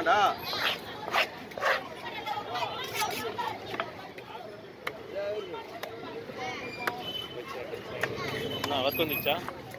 போனாடா அவத்து வந்துச்சா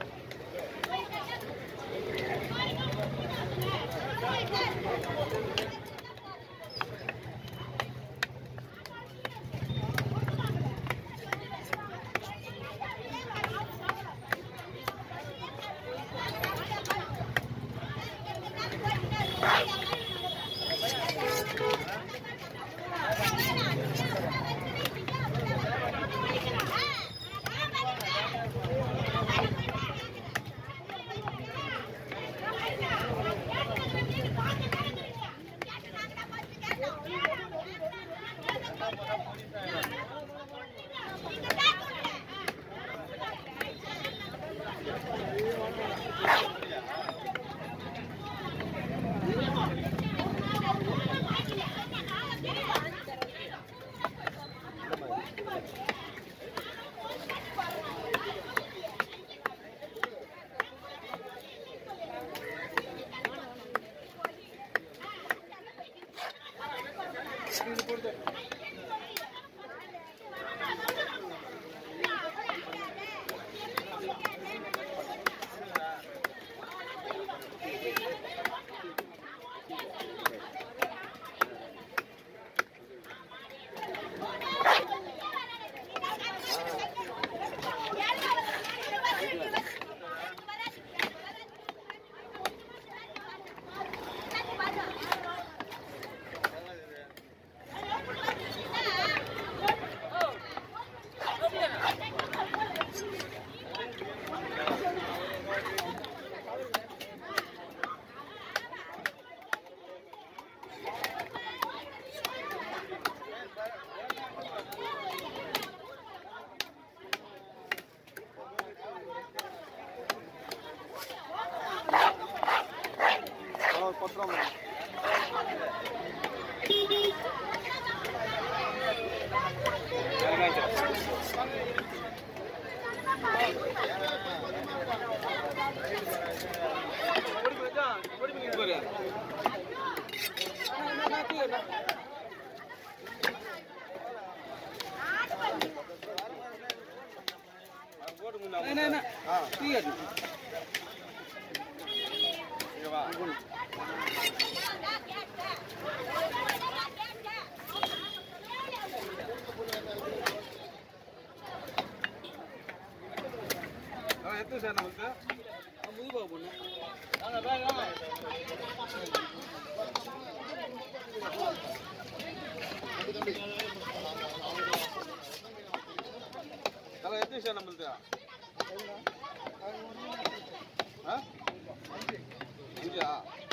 எத்தனை சார் நமக்கு தலை எத்தனை சார் நம்மளுக்கு ஆ அஞ்சா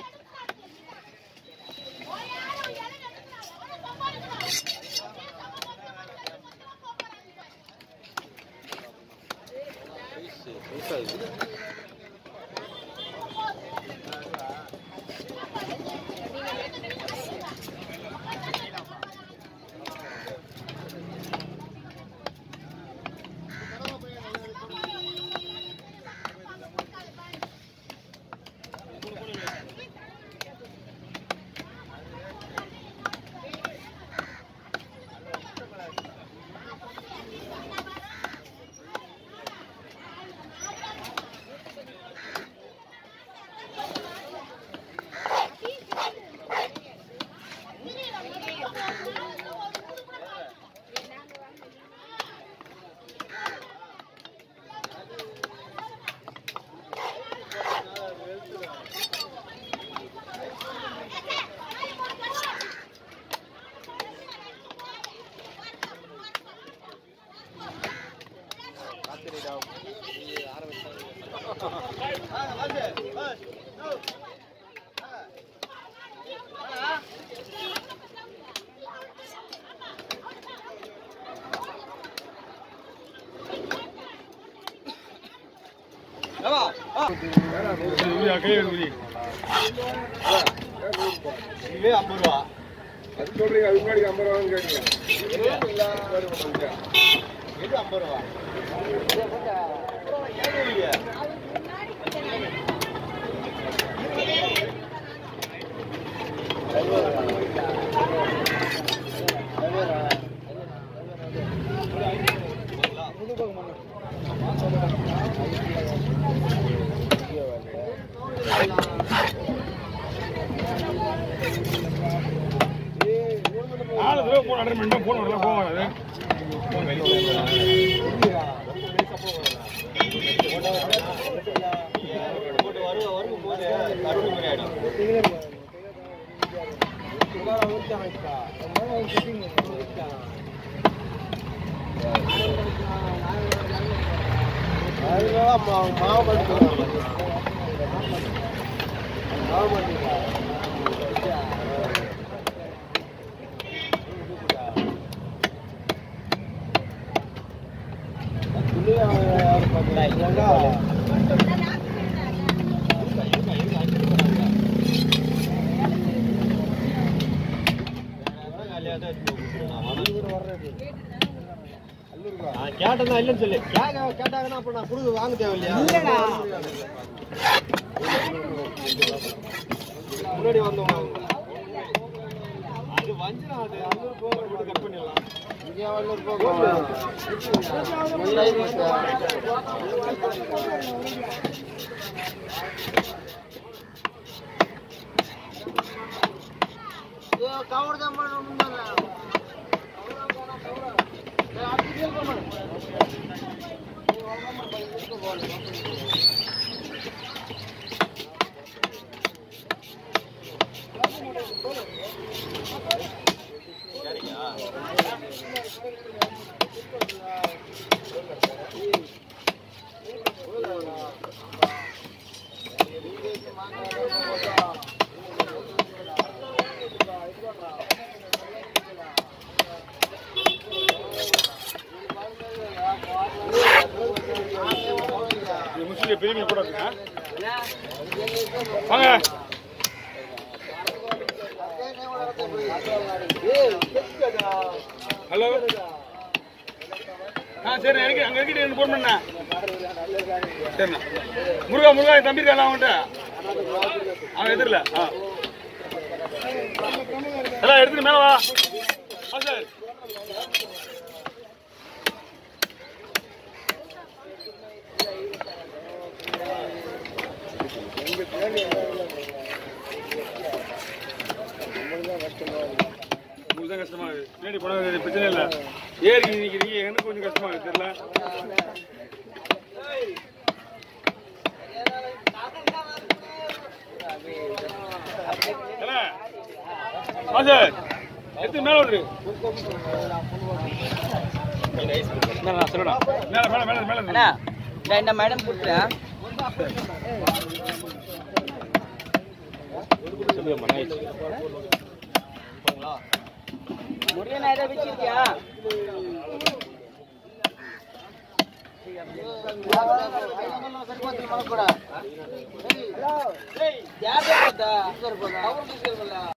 இதுவே ஐம்பது ரூபா அது சொல்றீங்க அதுக்கு முன்னாடி ஐம்பது ரூபான்னு கேட்டீங்க இது ஐம்பது ரூபா ஏன் இல்லையா? நாலு தடவை போன் அட்டன் பண்ணிட்டா போன் வரல போன் வராது கேட்டதா இல்லைன்னு சொல்லு கேட்க கேட்டாங்கன்னா அப்ப நான் கொடுக்க வாங்க தேவையில்லையா முன்னாடி வந்தவங்க அவங்க. அது வஞ்சிரம் அது அன்னூறு போக மட்டும் கட் பண்ணிடலாம் இது முஸ்லீம் பெரிய மீன் கூட இருக்குங்க வாங்க ஹலோ ஆ சரி எனக்கு அங்கே இருக்கிட்டு எனக்கு ஃபோன் பண்ணேன் சரிண்ணா முருகா முருகா என் தம்பி இருக்கான் அவன்கிட்ட அவன் எதிரில் ஆ எல்லாம் எடுத்துட்டு மேலே வா ஆ சார் உங்களுக்கு தான் கஷ்டமா இருக்கு பின்னாடி போனால் பிரச்சனை இல்லை ஏறி நிற்கிறீங்க எனக்கு கொஞ்சம் கஷ்டமா இருக்கு தெரியல ஏலே, வா சார் எடுத்து மேலே விடுரு சொல்லுடா மேலே மேலே மேலே மேலே அண்ணா இந்த- இந்த மேடம் கொடுத்துறேன் முடிய நேரம் வச்சிருக்கியா யார்